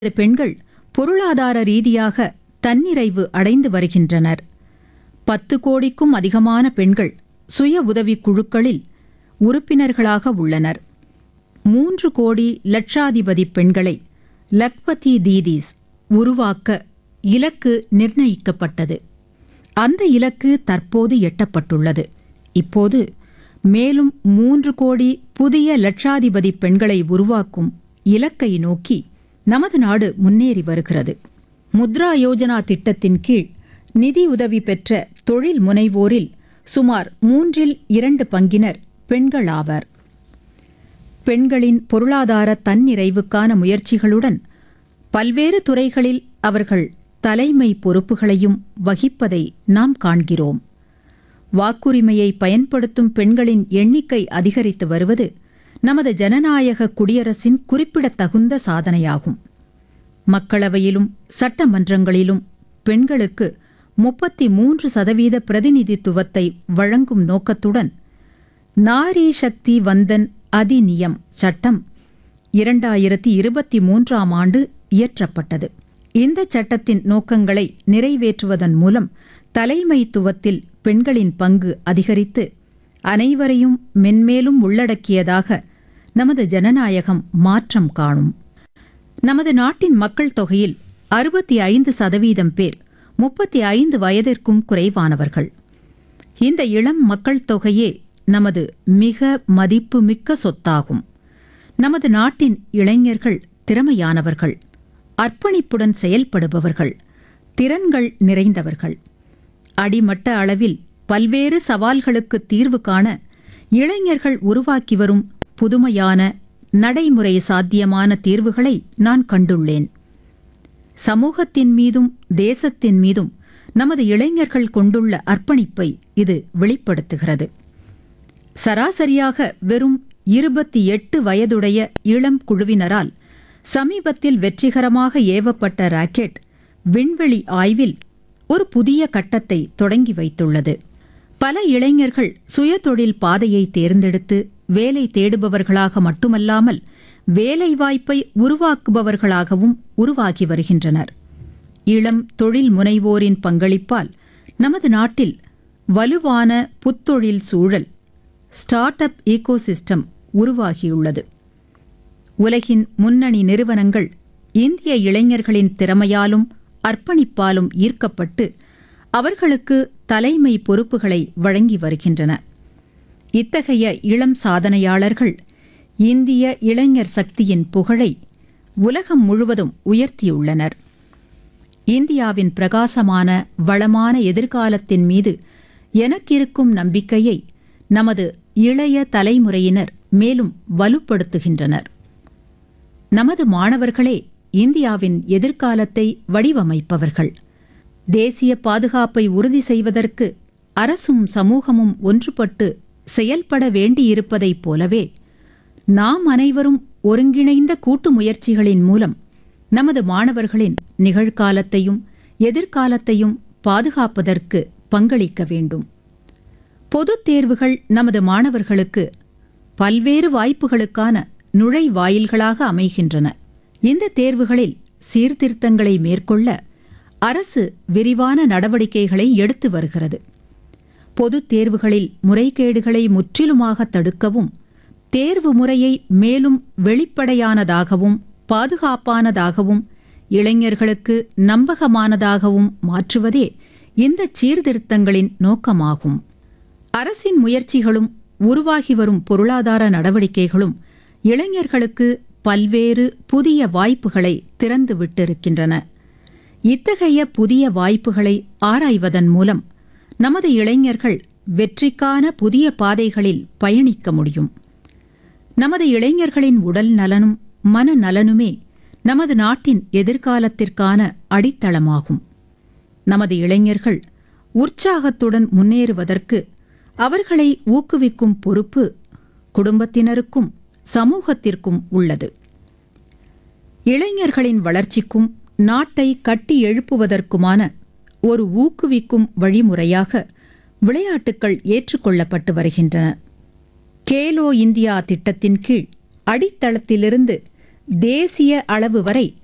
பெண்கள் பொருளாதார ரீதியாக தன்னிறைவு அடைந்து வருகின்றனர் பத்து கோடிக்கும் அதிகமான பெண்கள் சுய உதவிக் குழுக்களில் உறுப்பினர்களாக உள்ளனர் மூன்று கோடி லட்சாதிபதி பெண்களை லக்பதி தீதீஸ் உருவாக்க இலக்கு நிர்ணயிக்கப்பட்டது அந்த இலக்கு தற்போது எட்டப்பட்டுள்ளது இப்போது மேலும் மூன்று கோடி புதிய லட்சாதிபதி பெண்களை உருவாக்கும் இலக்கை நோக்கி நமது நாடு முன்னேறி வருகிறது முத்ரா யோஜனா திட்டத்தின் கீழ் நிதியுதவி பெற்ற தொழில் முனைவோரில் சுமார் மூன்றில் இரண்டு பங்கினர் பெண்கள் ஆவர் பெண்களின் பொருளாதார தன்னிறைவுக்கான முயற்சிகளுடன் பல்வேறு துறைகளில் அவர்கள் தலைமை பொறுப்புகளையும் வகிப்பதை நாம் காண்கிறோம் வாக்குரிமையை பயன்படுத்தும் பெண்களின் எண்ணிக்கை அதிகரித்து வருவது நமது ஜனநாயக குடியரசின் குறிப்பிடத்தகுந்த சாதனையாகும் மக்களவையிலும் சட்டமன்றங்களிலும் பெண்களுக்கு முப்பத்தி மூன்று சதவீத பிரதிநிதித்துவத்தை வழங்கும் நோக்கத்துடன் நாரி சக்தி வந்தன் அதிநியம் சட்டம் இரண்டாயிரத்தி இருபத்தி மூன்றாம் ஆண்டு இயற்றப்பட்டது இந்த சட்டத்தின் நோக்கங்களை நிறைவேற்றுவதன் மூலம் தலைமைத்துவத்தில் பெண்களின் பங்கு அதிகரித்து அனைவரையும் மென்மேலும் உள்ளடக்கியதாக நமது ஜனநாயகம் மாற்றம் காணும் நமது நாட்டின் மக்கள் தொகையில் அறுபத்தி ஐந்து சதவீதம் பேர் முப்பத்தி ஐந்து வயதிற்கும் குறைவானவர்கள் இந்த இளம் மக்கள் தொகையே நமது மிக மதிப்புமிக்க சொத்தாகும் நமது நாட்டின் இளைஞர்கள் திறமையானவர்கள் அர்ப்பணிப்புடன் செயல்படுபவர்கள் திறன்கள் நிறைந்தவர்கள் அடிமட்ட அளவில் பல்வேறு சவால்களுக்கு தீர்வு காண இளைஞர்கள் உருவாக்கி வரும் புதுமையான நடைமுறை சாத்தியமான தீர்வுகளை நான் கண்டுள்ளேன் சமூகத்தின் மீதும் தேசத்தின் மீதும் நமது இளைஞர்கள் கொண்டுள்ள அர்ப்பணிப்பை இது வெளிப்படுத்துகிறது சராசரியாக வெறும் இருபத்தி எட்டு வயதுடைய இளம் குழுவினரால் சமீபத்தில் வெற்றிகரமாக ஏவப்பட்ட ராக்கெட் விண்வெளி ஆய்வில் ஒரு புதிய கட்டத்தை தொடங்கி வைத்துள்ளது பல இளைஞர்கள் சுயதொழில் பாதையை தேர்ந்தெடுத்து வேலை தேடுபவர்களாக மட்டுமல்லாமல் வேலைவாய்ப்பை உருவாக்குபவர்களாகவும் உருவாகி வருகின்றனர் இளம் தொழில் முனைவோரின் பங்களிப்பால் நமது நாட்டில் வலுவான புத்தொழில் சூழல் ஸ்டார்ட் அப் ஈகோசிஸ்டம் உருவாகியுள்ளது உலகின் முன்னணி நிறுவனங்கள் இந்திய இளைஞர்களின் திறமையாலும் அர்ப்பணிப்பாலும் ஈர்க்கப்பட்டு அவர்களுக்கு தலைமை பொறுப்புகளை வழங்கி வருகின்றன இத்தகைய இளம் சாதனையாளர்கள் இந்திய இளைஞர் சக்தியின் புகழை உலகம் முழுவதும் உயர்த்தியுள்ளனர் இந்தியாவின் பிரகாசமான வளமான எதிர்காலத்தின் மீது எனக்கிருக்கும் நம்பிக்கையை நமது இளைய தலைமுறையினர் மேலும் வலுப்படுத்துகின்றனர் நமது மாணவர்களே இந்தியாவின் எதிர்காலத்தை வடிவமைப்பவர்கள் தேசிய பாதுகாப்பை உறுதி செய்வதற்கு அரசும் சமூகமும் ஒன்றுபட்டு செயல்பட வேண்டியிருப்பதைப் போலவே நாம் அனைவரும் ஒருங்கிணைந்த கூட்டு முயற்சிகளின் மூலம் நமது மாணவர்களின் நிகழ்காலத்தையும் எதிர்காலத்தையும் பாதுகாப்பதற்கு பங்களிக்க வேண்டும் பொதுத் தேர்வுகள் நமது மாணவர்களுக்கு பல்வேறு வாய்ப்புகளுக்கான நுழைவாயில்களாக அமைகின்றன இந்த தேர்வுகளில் சீர்திருத்தங்களை மேற்கொள்ள அரசு விரிவான நடவடிக்கைகளை எடுத்து வருகிறது பொதுத் தேர்வுகளில் முறைகேடுகளை முற்றிலுமாக தடுக்கவும் தேர்வு முறையை மேலும் வெளிப்படையானதாகவும் பாதுகாப்பானதாகவும் இளைஞர்களுக்கு நம்பகமானதாகவும் மாற்றுவதே இந்த சீர்திருத்தங்களின் நோக்கமாகும் அரசின் முயற்சிகளும் உருவாகி வரும் பொருளாதார நடவடிக்கைகளும் இளைஞர்களுக்கு பல்வேறு புதிய வாய்ப்புகளை திறந்து விட்டிருக்கின்றன இத்தகைய புதிய வாய்ப்புகளை ஆராய்வதன் மூலம் நமது இளைஞர்கள் வெற்றிக்கான புதிய பாதைகளில் பயணிக்க முடியும் நமது இளைஞர்களின் உடல் நலனும் மனநலனுமே நமது நாட்டின் எதிர்காலத்திற்கான அடித்தளமாகும் நமது இளைஞர்கள் உற்சாகத்துடன் முன்னேறுவதற்கு அவர்களை ஊக்குவிக்கும் பொறுப்பு குடும்பத்தினருக்கும் சமூகத்திற்கும் உள்ளது இளைஞர்களின் வளர்ச்சிக்கும் நாட்டை கட்டி எழுப்புவதற்குமான ஒரு ஊக்குவிக்கும் வழிமுறையாக விளையாட்டுக்கள் ஏற்றுக்கொள்ளப்பட்டு வருகின்றன கேலோ இந்தியா திட்டத்தின் கீழ் அடித்தளத்திலிருந்து தேசிய அளவு வரை